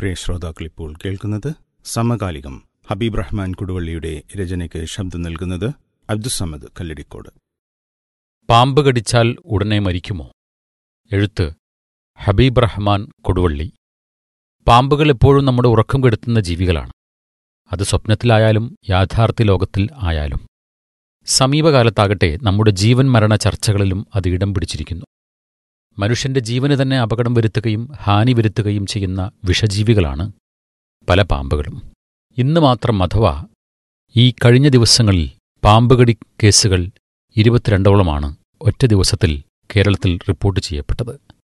പ്രിയ ശ്രോതാക്കൾ ഇപ്പോൾ കേൾക്കുന്നത് സമകാലികം ഹബീബ് റഹ്മാൻ കുടുവള്ളിയുടെ രചനയ്ക്ക് ശബ്ദം നൽകുന്നത് അബ്ദുസമദ് കല്ലടിക്കോട് പാമ്പ് കടിച്ചാൽ ഉടനെ മരിക്കുമോ എഴുത്ത് ഹബീബ് റഹ്മാൻ കൊടുവള്ളി പാമ്പുകൾ എപ്പോഴും നമ്മുടെ ഉറക്കം കെടുത്തുന്ന ജീവികളാണ് അത് സ്വപ്നത്തിലായാലും യാഥാർത്ഥ്യ ലോകത്തിൽ ആയാലും സമീപകാലത്താകട്ടെ നമ്മുടെ ജീവൻ മരണ ചർച്ചകളിലും അത് ഇടം പിടിച്ചിരിക്കുന്നു മനുഷ്യന്റെ ജീവന് തന്നെ അപകടം വരുത്തുകയും ഹാനി വരുത്തുകയും ചെയ്യുന്ന വിഷജീവികളാണ് പല പാമ്പുകളും ഇന്ന് മാത്രം അഥവാ ഈ കഴിഞ്ഞ ദിവസങ്ങളിൽ പാമ്പുകടി കേസുകൾ ഇരുപത്തിരണ്ടോളമാണ് ഒറ്റ ദിവസത്തിൽ കേരളത്തിൽ റിപ്പോർട്ട് ചെയ്യപ്പെട്ടത്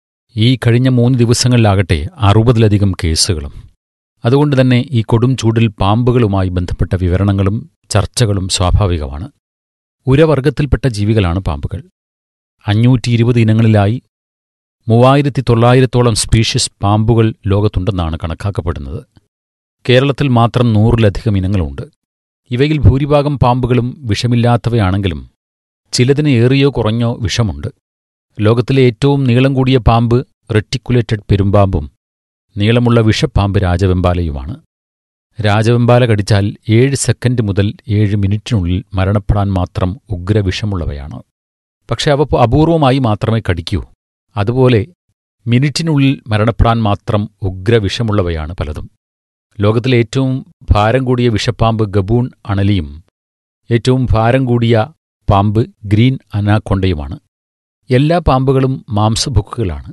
ഈ കഴിഞ്ഞ മൂന്ന് ദിവസങ്ങളിലാകട്ടെ അറുപതിലധികം കേസുകളും അതുകൊണ്ട് തന്നെ ഈ കൊടും ചൂടിൽ പാമ്പുകളുമായി ബന്ധപ്പെട്ട വിവരണങ്ങളും ചർച്ചകളും സ്വാഭാവികമാണ് ഉരവർഗത്തിൽപ്പെട്ട ജീവികളാണ് പാമ്പുകൾ അഞ്ഞൂറ്റി ഇരുപത് ഇനങ്ങളിലായി മൂവായിരത്തി തൊള്ളായിരത്തോളം സ്പീഷ്യസ് പാമ്പുകൾ ലോകത്തുണ്ടെന്നാണ് കണക്കാക്കപ്പെടുന്നത് കേരളത്തിൽ മാത്രം നൂറിലധികം ഇനങ്ങളുണ്ട് ഇവയിൽ ഭൂരിഭാഗം പാമ്പുകളും വിഷമില്ലാത്തവയാണെങ്കിലും ചിലതിന് ഏറിയോ കുറഞ്ഞോ വിഷമുണ്ട് ലോകത്തിലെ ഏറ്റവും നീളം കൂടിയ പാമ്പ് റെറ്റിക്കുലേറ്റഡ് പെരുമ്പാമ്പും നീളമുള്ള വിഷപ്പാമ്പ് രാജവെമ്പാലയുമാണ് രാജവെമ്പാല കടിച്ചാൽ ഏഴ് സെക്കൻഡ് മുതൽ ഏഴ് മിനിറ്റിനുള്ളിൽ മരണപ്പെടാൻ മാത്രം ഉഗ്രവിഷമുള്ളവയാണ് പക്ഷെ അവ അപൂർവമായി മാത്രമേ കടിക്കൂ അതുപോലെ മിനിറ്റിനുള്ളിൽ മരണപ്പെടാൻ മാത്രം ഉഗ്രവിഷമുള്ളവയാണ് പലതും ലോകത്തിലെ ഏറ്റവും ഭാരം കൂടിയ വിഷപ്പാമ്പ് ഗബൂൺ അണലിയും ഏറ്റവും ഭാരം കൂടിയ പാമ്പ് ഗ്രീൻ അനാക്കൊണ്ടയുമാണ് എല്ലാ പാമ്പുകളും മാംസഭുക്കുകളാണ്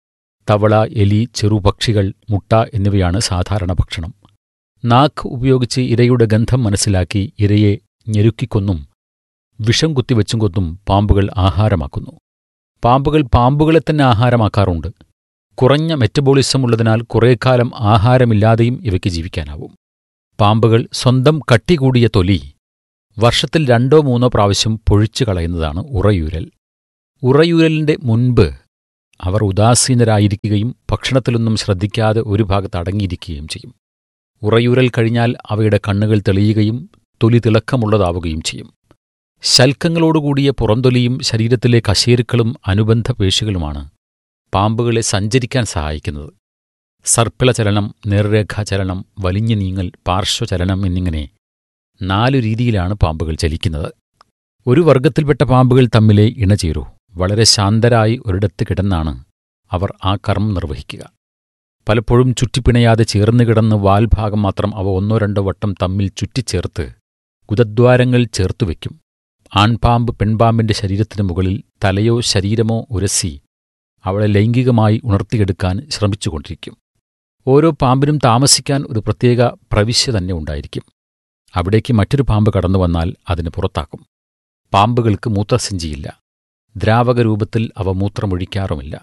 തവള എലി ചെറുപക്ഷികൾ മുട്ട എന്നിവയാണ് സാധാരണ ഭക്ഷണം നാക്ക് ഉപയോഗിച്ച് ഇരയുടെ ഗന്ധം മനസ്സിലാക്കി ഇരയെ ഞെരുക്കിക്കൊന്നും വിഷം കുത്തിവെച്ചും കൊന്നും പാമ്പുകൾ ആഹാരമാക്കുന്നു പാമ്പുകൾ പാമ്പുകളെ തന്നെ ആഹാരമാക്കാറുണ്ട് കുറഞ്ഞ മെറ്റബോളിസം ഉള്ളതിനാൽ കുറേക്കാലം ആഹാരമില്ലാതെയും ഇവയ്ക്ക് ജീവിക്കാനാവും പാമ്പുകൾ സ്വന്തം കട്ടി കൂടിയ തൊലി വർഷത്തിൽ രണ്ടോ മൂന്നോ പ്രാവശ്യം പൊഴിച്ചു കളയുന്നതാണ് ഉറയൂരൽ ഉറയൂരലിന്റെ മുൻപ് അവർ ഉദാസീനരായിരിക്കുകയും ഭക്ഷണത്തിലൊന്നും ശ്രദ്ധിക്കാതെ ഒരു ഭാഗത്ത് അടങ്ങിയിരിക്കുകയും ചെയ്യും ഉറയൂരൽ കഴിഞ്ഞാൽ അവയുടെ കണ്ണുകൾ തെളിയുകയും തൊലി തിളക്കമുള്ളതാവുകയും ചെയ്യും ശൽക്കങ്ങളോടുകൂടിയ പുറംതൊലിയും ശരീരത്തിലെ കശേരുക്കളും അനുബന്ധ പേശികളുമാണ് പാമ്പുകളെ സഞ്ചരിക്കാൻ സഹായിക്കുന്നത് സർപ്പിളചലനം നേർരേഖാചലനം വലിഞ്ഞു നീങ്ങൽ പാർശ്വചലനം എന്നിങ്ങനെ നാലു രീതിയിലാണ് പാമ്പുകൾ ചലിക്കുന്നത് ഒരു വർഗത്തിൽപ്പെട്ട പാമ്പുകൾ തമ്മിലെ ഇണചേരൂ വളരെ ശാന്തരായി ഒരിടത്ത് കിടന്നാണ് അവർ ആ കർമ്മം നിർവഹിക്കുക പലപ്പോഴും ചുറ്റിപ്പിണയാതെ ചേർന്ന് കിടന്ന് വാൽഭാഗം മാത്രം അവ ഒന്നോ രണ്ടോ വട്ടം തമ്മിൽ ചുറ്റിച്ചേർത്ത് ഗുദദ്വാരങ്ങൾ ചേർത്തുവെക്കും ആൺപാമ്പ് പെൺപാമ്പിന്റെ ശരീരത്തിന് മുകളിൽ തലയോ ശരീരമോ ഉരസി അവളെ ലൈംഗികമായി ഉണർത്തിയെടുക്കാൻ ശ്രമിച്ചുകൊണ്ടിരിക്കും ഓരോ പാമ്പിനും താമസിക്കാൻ ഒരു പ്രത്യേക പ്രവിശ്യ തന്നെ ഉണ്ടായിരിക്കും അവിടേക്ക് മറ്റൊരു പാമ്പ് കടന്നു വന്നാൽ അതിന് പുറത്താക്കും പാമ്പുകൾക്ക് മൂത്രസഞ്ചിയില്ല ദ്രാവക രൂപത്തിൽ അവ മൂത്രമൊഴിക്കാറുമില്ല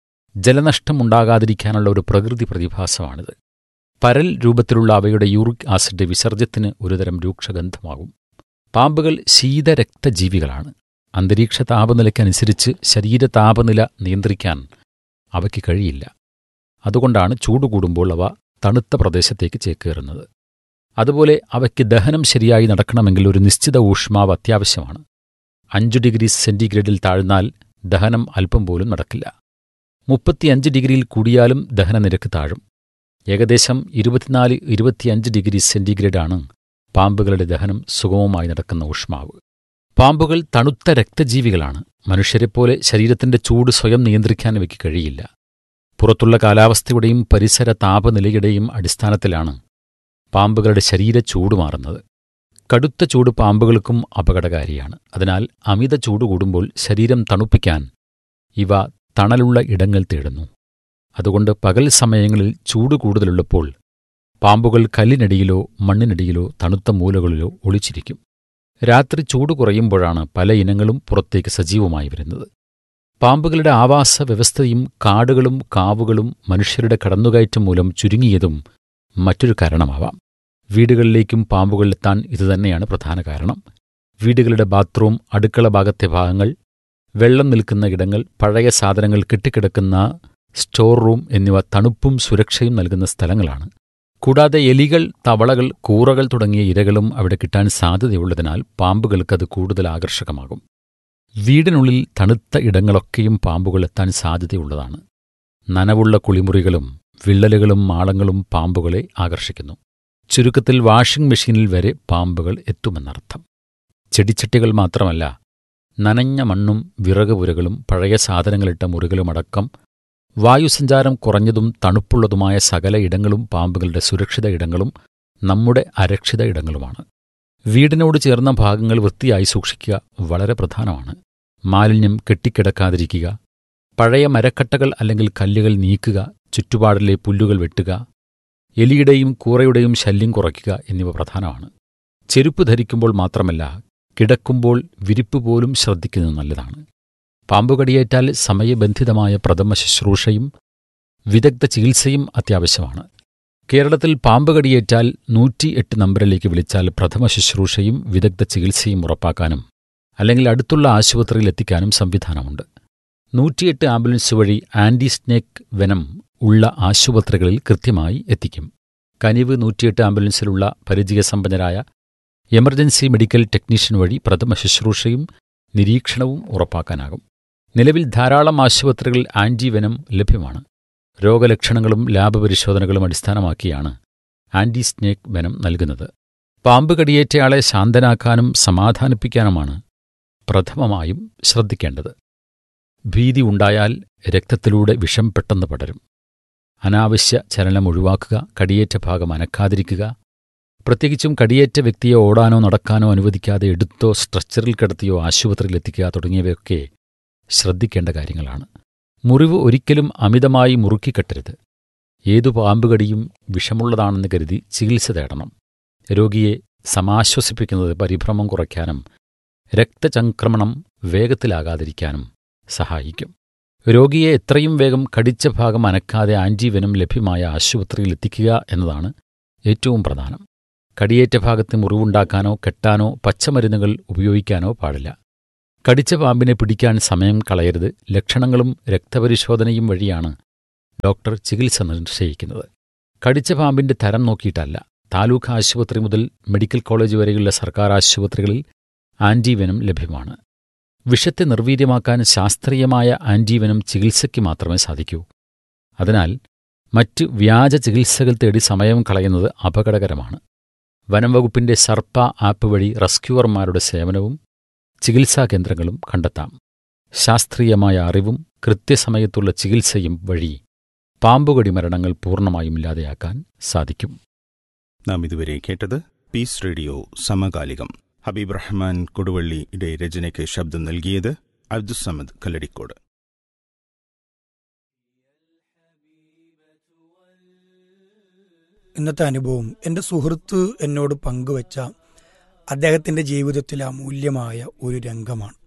ജലനഷ്ടമുണ്ടാകാതിരിക്കാനുള്ള ഒരു പ്രകൃതി പ്രതിഭാസമാണിത് പരൽ രൂപത്തിലുള്ള അവയുടെ യൂറിക് ആസിഡ് വിസർജ്യത്തിന് ഒരുതരം രൂക്ഷഗന്ധമാകും പാമ്പുകൾ ശീതരക്തജീവികളാണ് അന്തരീക്ഷ താപനിലയ്ക്കനുസരിച്ച് ശരീര താപനില നിയന്ത്രിക്കാൻ അവയ്ക്ക് കഴിയില്ല അതുകൊണ്ടാണ് ചൂട് കൂടുമ്പോൾ അവ തണുത്ത പ്രദേശത്തേക്ക് ചേക്കേറുന്നത് അതുപോലെ അവയ്ക്ക് ദഹനം ശരിയായി നടക്കണമെങ്കിൽ ഒരു നിശ്ചിത ഊഷ്മാവ് അത്യാവശ്യമാണ് അഞ്ചു ഡിഗ്രി സെന്റിഗ്രേഡിൽ താഴ്ന്നാൽ ദഹനം അല്പം പോലും നടക്കില്ല മുപ്പത്തിയഞ്ച് ഡിഗ്രിയിൽ കൂടിയാലും ദഹനനിരക്ക് താഴും ഏകദേശം ഇരുപത്തിനാല് ഇരുപത്തിയഞ്ച് ഡിഗ്രി സെന്റിഗ്രേഡാണ് പാമ്പുകളുടെ ദഹനം സുഗമമായി നടക്കുന്ന ഊഷ്മാവ് പാമ്പുകൾ തണുത്ത രക്തജീവികളാണ് മനുഷ്യരെപ്പോലെ ശരീരത്തിന്റെ ചൂട് സ്വയം നിയന്ത്രിക്കാൻ ഇവയ്ക്ക് കഴിയില്ല പുറത്തുള്ള കാലാവസ്ഥയുടെയും പരിസര താപനിലയുടെയും അടിസ്ഥാനത്തിലാണ് പാമ്പുകളുടെ ശരീര ചൂട് മാറുന്നത് കടുത്ത ചൂട് പാമ്പുകൾക്കും അപകടകാരിയാണ് അതിനാൽ അമിത ചൂട് കൂടുമ്പോൾ ശരീരം തണുപ്പിക്കാൻ ഇവ തണലുള്ള ഇടങ്ങൾ തേടുന്നു അതുകൊണ്ട് പകൽ സമയങ്ങളിൽ ചൂട് കൂടുതലുള്ളപ്പോൾ പാമ്പുകൾ കല്ലിനടിയിലോ മണ്ണിനടിയിലോ തണുത്ത മൂലകളിലോ ഒളിച്ചിരിക്കും രാത്രി ചൂട് കുറയുമ്പോഴാണ് പല ഇനങ്ങളും പുറത്തേക്ക് സജീവമായി വരുന്നത് പാമ്പുകളുടെ ആവാസ വ്യവസ്ഥയും കാടുകളും കാവുകളും മനുഷ്യരുടെ കടന്നുകയറ്റം മൂലം ചുരുങ്ങിയതും മറ്റൊരു കാരണമാവാം വീടുകളിലേക്കും പാമ്പുകളിലെത്താൻ ഇതുതന്നെയാണ് പ്രധാന കാരണം വീടുകളുടെ ബാത്റൂം അടുക്കള ഭാഗത്തെ ഭാഗങ്ങൾ വെള്ളം നിൽക്കുന്ന ഇടങ്ങൾ പഴയ സാധനങ്ങൾ കെട്ടിക്കിടക്കുന്ന സ്റ്റോർ റൂം എന്നിവ തണുപ്പും സുരക്ഷയും നൽകുന്ന സ്ഥലങ്ങളാണ് കൂടാതെ എലികൾ തവളകൾ കൂറകൾ തുടങ്ങിയ ഇരകളും അവിടെ കിട്ടാൻ സാധ്യതയുള്ളതിനാൽ പാമ്പുകൾക്കത് കൂടുതൽ ആകർഷകമാകും വീടിനുള്ളിൽ തണുത്ത ഇടങ്ങളൊക്കെയും പാമ്പുകൾ എത്താൻ സാധ്യതയുള്ളതാണ് നനവുള്ള കുളിമുറികളും വിള്ളലുകളും മാളങ്ങളും പാമ്പുകളെ ആകർഷിക്കുന്നു ചുരുക്കത്തിൽ വാഷിംഗ് മെഷീനിൽ വരെ പാമ്പുകൾ എത്തുമെന്നർത്ഥം ചെടിച്ചട്ടികൾ മാത്രമല്ല നനഞ്ഞ മണ്ണും വിറകുപുരകളും പഴയ സാധനങ്ങളിട്ട മുറികളുമടക്കം വായുസഞ്ചാരം കുറഞ്ഞതും തണുപ്പുള്ളതുമായ സകല ഇടങ്ങളും പാമ്പുകളുടെ സുരക്ഷിത ഇടങ്ങളും നമ്മുടെ അരക്ഷിത ഇടങ്ങളുമാണ് വീടിനോട് ചേർന്ന ഭാഗങ്ങൾ വൃത്തിയായി സൂക്ഷിക്കുക വളരെ പ്രധാനമാണ് മാലിന്യം കെട്ടിക്കിടക്കാതിരിക്കുക പഴയ മരക്കട്ടകൾ അല്ലെങ്കിൽ കല്ലുകൾ നീക്കുക ചുറ്റുപാടിലെ പുല്ലുകൾ വെട്ടുക എലിയുടെയും കൂറയുടെയും ശല്യം കുറയ്ക്കുക എന്നിവ പ്രധാനമാണ് ചെരുപ്പ് ധരിക്കുമ്പോൾ മാത്രമല്ല കിടക്കുമ്പോൾ വിരിപ്പ് പോലും ശ്രദ്ധിക്കുന്നത് നല്ലതാണ് പാമ്പുകടിയേറ്റാൽ സമയബന്ധിതമായ പ്രഥമ ശുശ്രൂഷയും വിദഗ്ധ ചികിത്സയും അത്യാവശ്യമാണ് കേരളത്തിൽ പാമ്പ് കടിയേറ്റാൽ നൂറ്റിയെട്ട് നമ്പറിലേക്ക് വിളിച്ചാൽ പ്രഥമ ശുശ്രൂഷയും വിദഗ്ധ ചികിത്സയും ഉറപ്പാക്കാനും അല്ലെങ്കിൽ അടുത്തുള്ള ആശുപത്രിയിൽ എത്തിക്കാനും സംവിധാനമുണ്ട് നൂറ്റിയെട്ട് ആംബുലൻസ് വഴി ആന്റി സ്നേക്ക് വെനം ഉള്ള ആശുപത്രികളിൽ കൃത്യമായി എത്തിക്കും കനിവ് നൂറ്റിയെട്ട് ആംബുലൻസിലുള്ള പരിചയസമ്പന്നരായ എമർജൻസി മെഡിക്കൽ ടെക്നീഷ്യൻ വഴി പ്രഥമ ശുശ്രൂഷയും നിരീക്ഷണവും ഉറപ്പാക്കാനാകും നിലവിൽ ധാരാളം ആശുപത്രികളിൽ ആന്റിവെനം ലഭ്യമാണ് രോഗലക്ഷണങ്ങളും ലാബ് പരിശോധനകളും അടിസ്ഥാനമാക്കിയാണ് ആന്റി സ്നേക്ക് വെനം നൽകുന്നത് പാമ്പ് കടിയേറ്റയാളെ ശാന്തനാക്കാനും സമാധാനിപ്പിക്കാനുമാണ് പ്രഥമമായും ശ്രദ്ധിക്കേണ്ടത് ഭീതി ഉണ്ടായാൽ രക്തത്തിലൂടെ വിഷം പെട്ടെന്ന് പടരും അനാവശ്യ ചലനം ഒഴിവാക്കുക കടിയേറ്റ ഭാഗം അനക്കാതിരിക്കുക പ്രത്യേകിച്ചും കടിയേറ്റ വ്യക്തിയെ ഓടാനോ നടക്കാനോ അനുവദിക്കാതെ എടുത്തോ സ്ട്രെച്ചറിൽ കിടത്തിയോ ആശുപത്രിയിൽ എത്തിക്കുക തുടങ്ങിയവയൊക്കെ ശ്രദ്ധിക്കേണ്ട കാര്യങ്ങളാണ് മുറിവ് ഒരിക്കലും അമിതമായി മുറുക്കിക്കെട്ടരുത് ഏതു പാമ്പുകടിയും വിഷമുള്ളതാണെന്ന് കരുതി ചികിത്സ തേടണം രോഗിയെ സമാശ്വസിപ്പിക്കുന്നത് പരിഭ്രമം കുറയ്ക്കാനും രക്തചംക്രമണം വേഗത്തിലാകാതിരിക്കാനും സഹായിക്കും രോഗിയെ എത്രയും വേഗം കടിച്ച ഭാഗം അനക്കാതെ ആൻറ്റിവെനം ലഭ്യമായ ആശുപത്രിയിൽ എത്തിക്കുക എന്നതാണ് ഏറ്റവും പ്രധാനം കടിയേറ്റ ഭാഗത്ത് മുറിവുണ്ടാക്കാനോ കെട്ടാനോ പച്ചമരുന്നുകൾ ഉപയോഗിക്കാനോ പാടില്ല കടിച്ച പാമ്പിനെ പിടിക്കാൻ സമയം കളയരുത് ലക്ഷണങ്ങളും രക്തപരിശോധനയും വഴിയാണ് ഡോക്ടർ ചികിത്സ നിശ്ചയിക്കുന്നത് കടിച്ച പാമ്പിന്റെ തരം നോക്കിയിട്ടല്ല താലൂക്ക് ആശുപത്രി മുതൽ മെഡിക്കൽ കോളേജ് വരെയുള്ള സർക്കാർ ആശുപത്രികളിൽ ആന്റിവെനം ലഭ്യമാണ് വിഷത്തെ നിർവീര്യമാക്കാൻ ശാസ്ത്രീയമായ ആന്റിവെനം ചികിത്സയ്ക്ക് മാത്രമേ സാധിക്കൂ അതിനാൽ മറ്റ് വ്യാജ ചികിത്സകൾ തേടി സമയം കളയുന്നത് അപകടകരമാണ് വനം വകുപ്പിന്റെ സർപ്പ ആപ്പ് വഴി റെസ്ക്യൂവർമാരുടെ സേവനവും ചികിത്സാ കേന്ദ്രങ്ങളും കണ്ടെത്താം ശാസ്ത്രീയമായ അറിവും കൃത്യസമയത്തുള്ള ചികിത്സയും വഴി പാമ്പുകടി മരണങ്ങൾ പൂർണ്ണമായും ഇല്ലാതെയാക്കാൻ സാധിക്കും നാം ഇതുവരെ കേട്ടത് പീസ് റേഡിയോ സമകാലികം ഹബീബ് റഹ്മാൻ കൊടുവള്ളിയുടെ രചനയ്ക്ക് ശബ്ദം നൽകിയത് അബ്ദുസമദ് കല്ലടിക്കോട് ഇന്നത്തെ അനുഭവം എൻ്റെ സുഹൃത്ത് എന്നോട് പങ്കുവച്ച അദ്ദേഹത്തിൻ്റെ ജീവിതത്തിലെ അമൂല്യമായ ഒരു രംഗമാണ്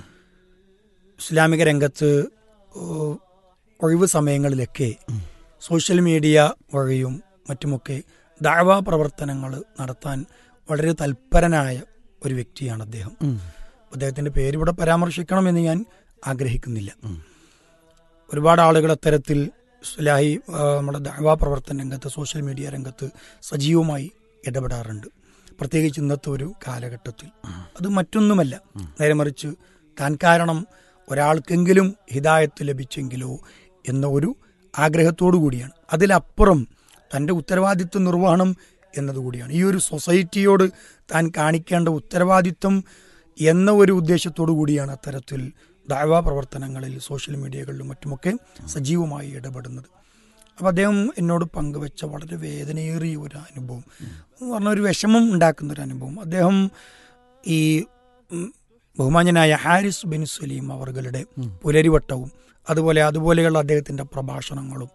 ഇസ്ലാമിക രംഗത്ത് ഏഹ്, ഒഴിവ് സമയങ്ങളിലൊക്കെ സോഷ്യൽ മീഡിയ വഴിയും മറ്റുമൊക്കെ ദാവാ പ്രവർത്തനങ്ങൾ നടത്താൻ വളരെ തൽപരനായ ഒരു വ്യക്തിയാണ് അദ്ദേഹം അദ്ദേഹത്തിൻ്റെ പേര് ഇവിടെ പരാമർശിക്കണമെന്ന് ഞാൻ ആഗ്രഹിക്കുന്നില്ല ഒരുപാട് ആളുകൾ അത്തരത്തിൽ സുലാഹി ആ, നമ്മുടെ ദാവാ പ്രവർത്തന രംഗത്ത് സോഷ്യൽ മീഡിയ രംഗത്ത് സജീവമായി ഇടപെടാറുണ്ട് പ്രത്യേകിച്ച് ഇന്നത്തെ ഒരു കാലഘട്ടത്തിൽ അത് മറ്റൊന്നുമല്ല നേരെ മറിച്ച് താൻ കാരണം ഒരാൾക്കെങ്കിലും ഹിദായത്ത് ലഭിച്ചെങ്കിലോ എന്ന ഒരു ആഗ്രഹത്തോടു കൂടിയാണ് അതിലപ്പുറം തൻ്റെ ഉത്തരവാദിത്വ നിർവഹണം എന്നതുകൂടിയാണ് ഈ ഒരു സൊസൈറ്റിയോട് താൻ കാണിക്കേണ്ട ഉത്തരവാദിത്വം എന്ന ഒരു ഉദ്ദേശത്തോടു കൂടിയാണ് അത്തരത്തിൽ ദാവാ പ്രവർത്തനങ്ങളിൽ സോഷ്യൽ മീഡിയകളിലും മറ്റുമൊക്കെ സജീവമായി ഇടപെടുന്നത് അപ്പം അദ്ദേഹം എന്നോട് പങ്കുവെച്ച വളരെ വേദനയേറിയ ഒരു അനുഭവം എന്ന് പറഞ്ഞ ഒരു വിഷമം ഉണ്ടാക്കുന്ന ഒരു അനുഭവം അദ്ദേഹം ഈ ഉം, ബഹുമാന്യനായ ഹാരിസ് ബിൻ സലീം അവர்களுടെ പുലരിവട്ടവും അതുപോലെ അതുപോലെയുള്ള അദ്ദേഹത്തിൻ്റെ പ്രഭാഷണങ്ങളും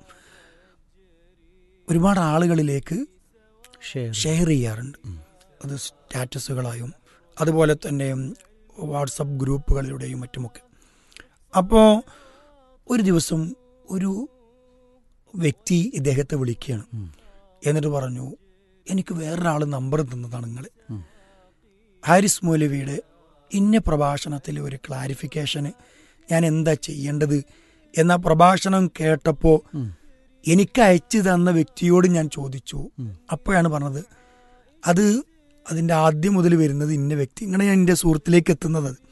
ഒരുപാട് ആളുകളിലേക്ക് ഷെയർ ചെയ്യാറുണ്ട് അത് സ്റ്റാറ്റസുകളായും അതുപോലെ തന്നെ വാട്സപ്പ് ഗ്രൂപ്പുകളിലൂടെയും മറ്റുമൊക്കെ അപ്പോൾ ഒരു ദിവസം ഒരു വ്യക്തി ഇദ്ദേഹത്തെ വിളിക്കുകയാണ് എന്നിട്ട് പറഞ്ഞു എനിക്ക് വേറൊരാൾ നമ്പർ തന്നതാണ് നിങ്ങൾ ഹാരിസ് മൗലവിയുടെ ഇന്ന പ്രഭാഷണത്തിൽ ഒരു ക്ലാരിഫിക്കേഷന് ഞാൻ എന്താ ചെയ്യേണ്ടത് എന്ന പ്രഭാഷണം കേട്ടപ്പോൾ എനിക്ക് അയച്ചു തന്ന വ്യക്തിയോട് ഞാൻ ചോദിച്ചു അപ്പോഴാണ് പറഞ്ഞത് അത് അതിൻ്റെ ആദ്യം മുതൽ വരുന്നത് ഇന്ന വ്യക്തി ഇങ്ങനെ ഞാൻ എൻ്റെ സുഹൃത്തിലേക്ക് എത്തുന്നത് അത്.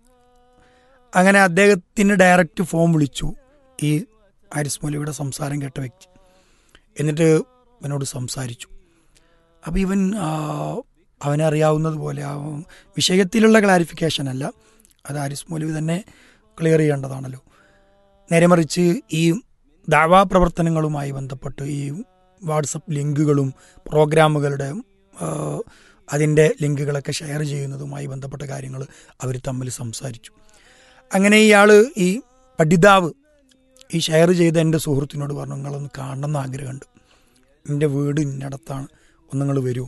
അങ്ങനെ അദ്ദേഹത്തിന് ഡയറക്റ്റ് ഫോൺ വിളിച്ചു ഈ ഹാരിസ് മൗലവിയുടെ സംസാരം കേട്ട വ്യക്തി എന്നിട്ട് ഇവനോട് സംസാരിച്ചു അപ്പോൾ ഇവൻ ആ, അവനെ അറിയാവുന്നതുപോലെ ആ വിഷയത്തിലുള്ള ക്ലാരിഫിക്കേഷൻ അല്ല അത് ആരിസ് മൗലവി തന്നെ ക്ലിയർ ചെയ്യേണ്ടതാണല്ലോ നേരെ മറിച്ച് ഈ ദാവാ പ്രവർത്തനങ്ങളുമായി ബന്ധപ്പെട്ട് ഈ വാട്സപ്പ് ലിങ്കുകളും പ്രോഗ്രാമുകളുടെ ആ, അതിൻ്റെ ലിങ്കുകളൊക്കെ ഷെയർ ചെയ്യുന്നതുമായി ബന്ധപ്പെട്ട കാര്യങ്ങൾ അവർ തമ്മിൽ സംസാരിച്ചു അങ്ങനെ ഇയാൾ ഈ പഠിതാവ് ഈ ഷെയർ ചെയ്ത എൻ്റെ സുഹൃത്തിനോട് പറഞ്ഞു നിങ്ങളൊന്ന് കാണണമെന്ന് ആഗ്രഹമുണ്ട് എൻ്റെ വീട് ഇന്നടത്താണ് ഒന്ന് നിങ്ങൾ വരൂ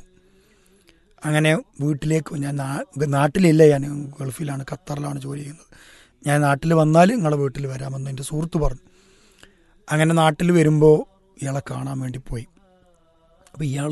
അങ്ങനെ വീട്ടിലേക്ക് ഞാൻ നാ- നാട്ടിലില്ല ഞാൻ ഗൾഫിലാണ് ഖത്തറിലാണ് ജോലി ചെയ്യുന്നത് ഞാൻ നാട്ടിൽ വന്നാൽ നിങ്ങളെ വീട്ടിൽ വരാമെന്ന് എൻ്റെ സുഹൃത്ത് പറഞ്ഞു അങ്ങനെ നാട്ടിൽ വരുമ്പോൾ ഇയാളെ കാണാൻ വേണ്ടി പോയി അപ്പോൾ ഇയാൾ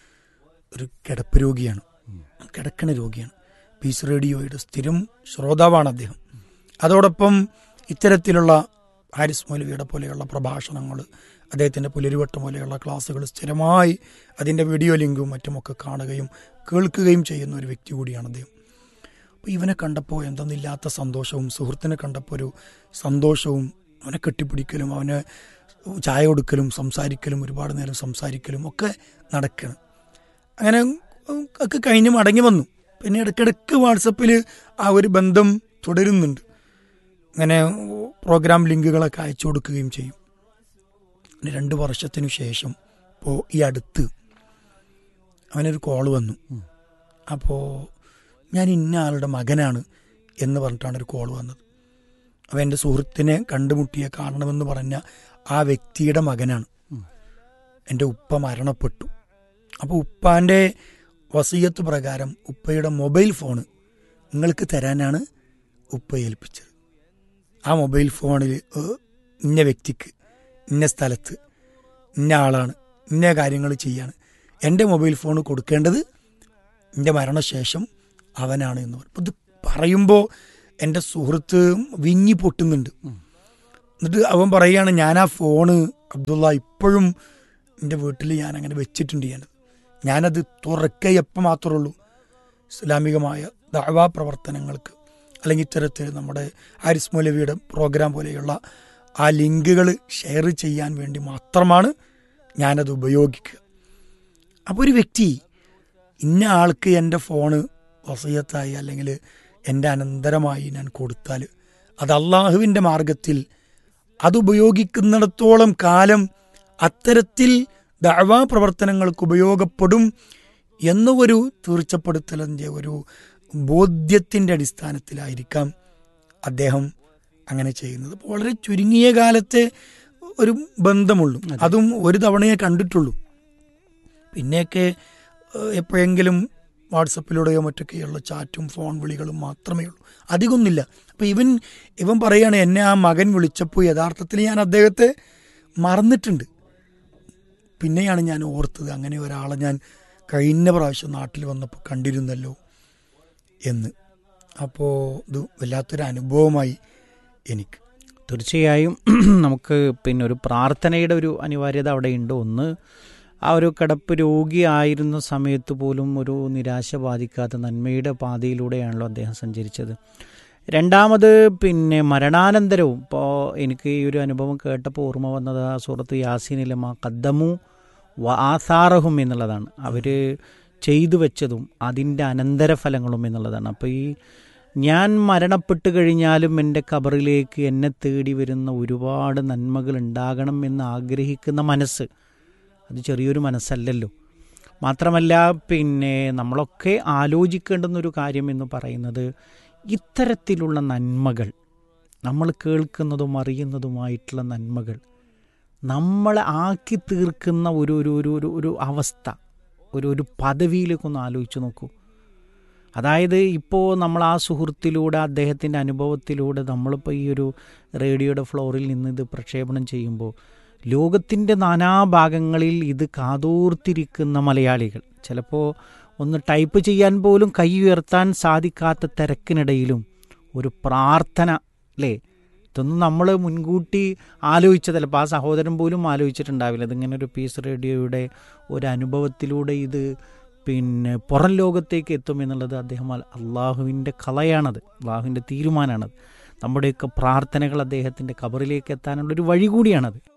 ഒരു കിടപ്പ് രോഗിയാണ് കിടക്കണ രോഗിയാണ് പീസ് റേഡിയോയുടെ സ്ഥിരം ശ്രോതാവാണ് അദ്ദേഹം അതോടൊപ്പം ഇത്തരത്തിലുള്ള ഹാരിസ് മൗലവിയുടെ പോലെയുള്ള പ്രഭാഷണങ്ങൾ അദ്ദേഹത്തിൻ്റെ പുലരിവട്ടം പോലെയുള്ള ക്ലാസ്സുകൾ സ്ഥിരമായി അതിൻ്റെ വീഡിയോ ലിങ്കും മറ്റുമൊക്കെ കാണുകയും കേൾക്കുകയും ചെയ്യുന്ന ഒരു വ്യക്തി കൂടിയാണ് അദ്ദേഹം അപ്പോൾ ഇവനെ കണ്ടപ്പോൾ എന്തെന്നില്ലാത്ത സന്തോഷവും സുഹൃത്തിനെ കണ്ടപ്പോൾ ഒരു സന്തോഷവും അവനെ കെട്ടിപ്പിടിക്കലും അവന് ചായ കൊടുക്കലും സംസാരിക്കലും ഒരുപാട് നേരം സംസാരിക്കലും ഒക്കെ നടക്കണം അങ്ങനെ ഒക്കെ കഴിഞ്ഞ് മടങ്ങി വന്നു പിന്നെ ഇടയ്ക്കിടയ്ക്ക് വാട്സപ്പിൽ ആ ഒരു ബന്ധം തുടരുന്നുണ്ട് അങ്ങനെ പ്രോഗ്രാം ലിങ്കുകളൊക്കെ അയച്ചു കൊടുക്കുകയും ചെയ്യും പിന്നെ രണ്ട് വർഷത്തിനു ശേഷം ഇപ്പോൾ ഈ അടുത്ത് അവനൊരു കോൾ വന്നു അപ്പോൾ ഞാൻ ഇന്ന ആളുടെ മകനാണ് എന്ന് പറഞ്ഞിട്ടാണ് ഒരു കോൾ വന്നത് അപ്പോൾ എൻ്റെ സുഹൃത്തിനെ കണ്ടുമുട്ടിയെ കാണണമെന്ന് പറഞ്ഞ ആ വ്യക്തിയുടെ മകനാണ് എൻ്റെ ഉപ്പ മരണപ്പെട്ടു അപ്പോൾ ഉപ്പാൻ്റെ വസീയത്ത് പ്രകാരം ഉപ്പയുടെ മൊബൈൽ ഫോണ് നിങ്ങൾക്ക് തരാനാണ് ഉപ്പ ഏൽപ്പിച്ചത് ആ മൊബൈൽ ഫോണിൽ ഏഹ്, ഇന്ന വ്യക്തിക്ക് ഇന്ന സ്ഥലത്ത് ഇന്ന ആളാണ് ഇന്ന കാര്യങ്ങൾ ചെയ്യാണ് എൻ്റെ മൊബൈൽ ഫോൺ കൊടുക്കേണ്ടത് എൻ്റെ മരണശേഷം അവനാണ് എന്ന് പറയും അപ്പോൾ ഇത് പറയുമ്പോൾ എൻ്റെ സുഹൃത്ത് വിങ്ങി പൊട്ടുന്നുണ്ട് എന്നിട്ട് അവൻ പറയുകയാണ് ഞാൻ ആ ഫോണ് അബ്ദുള്ള ഇപ്പോഴും എൻ്റെ വീട്ടിൽ ഞാൻ അങ്ങനെ വെച്ചിട്ടുണ്ട് ഞാനത് ഞാനത് തുറക്കെ എപ്പോൾ മാത്രമേ ഉള്ളൂ ഇസ്ലാമികമായ ദാവാ പ്രവർത്തനങ്ങൾക്ക് അല്ലെങ്കിൽ ഇത്തരത്തിൽ നമ്മുടെ ഹാരിസ് മൗലവിയുടെ പ്രോഗ്രാം പോലെയുള്ള ആ ലിങ്കുകൾ ഷെയർ ചെയ്യാൻ വേണ്ടി മാത്രമാണ് ഞാനത് ഉപയോഗിക്കുക അപ്പോൾ ഒരു വ്യക്തി ഇന്ന ആൾക്ക് എൻ്റെ ഫോണ് വസയത്തായി അല്ലെങ്കിൽ എൻ്റെ അനന്തരമായി ഞാൻ കൊടുത്താൽ അത് അള്ളാഹുവിൻ്റെ മാർഗത്തിൽ അതുപയോഗിക്കുന്നിടത്തോളം കാലം അത്തരത്തിൽ ദഅവാ പ്രവർത്തനങ്ങൾക്ക് ഉപയോഗപ്പെടും എന്ന ഒരു തീർച്ചപ്പെടുത്തലിൻ്റെ ഒരു ബോധ്യത്തിൻ്റെ അടിസ്ഥാനത്തിലായിരിക്കാം അദ്ദേഹം അങ്ങനെ ചെയ്യുന്നത് അപ്പോൾ വളരെ ചുരുങ്ങിയ കാലത്തെ ഒരു ബന്ധമുള്ളൂ അതും ഒരു തവണയെ കണ്ടിട്ടുള്ളൂ പിന്നെയൊക്കെ ഏഹ്, എപ്പോഴെങ്കിലും വാട്സപ്പിലൂടെയോ മറ്റൊക്കെയുള്ള ചാറ്റും ഫോൺ വിളികളും മാത്രമേ ഉള്ളൂ അധികമൊന്നുമില്ല അപ്പം ഇവൻ ഇവൻ പറയാണ് എന്നെ ആ മകൻ വിളിച്ചപ്പോൾ യഥാർത്ഥത്തിൽ ഞാൻ അദ്ദേഹത്തെ മറന്നിട്ടുണ്ട് പിന്നെയാണ് ഞാൻ ഓർത്തത് അങ്ങനെ ഒരാളെ ഞാൻ കഴിഞ്ഞ പ്രാവശ്യം നാട്ടിൽ വന്നപ്പോൾ കണ്ടിരുന്നല്ലോ എന്ന് അപ്പോൾ ഇത് വല്ലാത്തൊരു അനുഭവമായി എനിക്ക് തീർച്ചയായും നമുക്ക് പിന്നെ ഒരു പ്രാർത്ഥനയുടെ ഒരു അനിവാര്യത അവിടെയുണ്ട് ഒന്ന് ആ ഒരു കിടപ്പ് രോഗിയായിരുന്ന സമയത്ത് പോലും ഒരു നിരാശ ബാധിക്കാത്ത നന്മയുടെ പാതയിലൂടെയാണല്ലോ അദ്ദേഹം സഞ്ചരിച്ചത് രണ്ടാമത് പിന്നെ മരണാനന്തരവും ഇപ്പോൾ എനിക്ക് ഈ ഒരു അനുഭവം കേട്ടപ്പോൾ ഓർമ്മ വന്നത് ആ സുഹൃത്ത് യാസീനിലെ മാ കദ്ദമു വ ആസാറഹും എന്നുള്ളതാണ് അവർ ചെയ്തു വെച്ചതും അതിൻ്റെ അനന്തരഫലങ്ങളും എന്നുള്ളതാണ് അപ്പോൾ ഈ ഞാൻ മരണപ്പെട്ട് കഴിഞ്ഞാലും എൻ്റെ കബറിലേക്ക് എന്നെ തേടി വരുന്ന ഒരുപാട് നന്മകൾ ഉണ്ടാകണം എന്ന് ആഗ്രഹിക്കുന്ന മനസ്സ് അത് ചെറിയൊരു മനസ്സല്ലല്ലോ മാത്രമല്ല പിന്നെ നമ്മളൊക്കെ ആലോചിക്കേണ്ടുന്ന ഒരു കാര്യം എന്ന് പറയുന്നത് ഇത്തരത്തിലുള്ള നന്മകൾ നമ്മൾ കേൾക്കുന്നതും അറിയുന്നതുമായിട്ടുള്ള നന്മകൾ നമ്മളെ ആക്കി തീർക്കുന്ന ഒരു ഒരു ഒരു ഒരു ഒരു അവസ്ഥ ഒരു ഒരു പദവിയിലേക്കൊന്ന് ആലോചിച്ച് നോക്കൂ അതായത് ഇപ്പോൾ നമ്മൾ ആ സുഹൃത്തിലൂടെ അദ്ദേഹത്തിൻ്റെ അനുഭവത്തിലൂടെ നമ്മളിപ്പോൾ ഈ ഒരു റേഡിയോയുടെ ഫ്ലോറിൽ നിന്ന് ഇത് പ്രക്ഷേപണം ചെയ്യുമ്പോൾ ലോകത്തിൻ്റെ നാനാഭാഗങ്ങളിൽ ഇത് കാതോർത്തിരിക്കുന്ന മലയാളികൾ ചിലപ്പോൾ ഒന്ന് ടൈപ്പ് ചെയ്യാൻ പോലും കൈ ഉയർത്താൻ സാധിക്കാത്ത തിരക്കിനിടയിലും ഒരു പ്രാർത്ഥന അല്ലേ ഇതൊന്നും നമ്മൾ മുൻകൂട്ടി ആലോചിച്ചതല്ല അപ്പോൾ ആ സഹോദരൻ പോലും ആലോചിച്ചിട്ടുണ്ടാവില്ല ഇതിങ്ങനെ ഒരു പീസ് റേഡിയോയുടെ ഒരു അനുഭവത്തിലൂടെ ഇത് പിന്നെ പുറം ലോകത്തേക്ക് എത്തുമെന്നുള്ളത് അദ്ദേഹം അള്ളാഹുവിൻ്റെ കലയാണത് അള്ളാഹുവിൻ്റെ തീരുമാനമാണത് നമ്മുടെയൊക്കെ പ്രാർത്ഥനകൾ അദ്ദേഹത്തിൻ്റെ കബറിലേക്ക് എത്താനുള്ളൊരു വഴി കൂടിയാണത്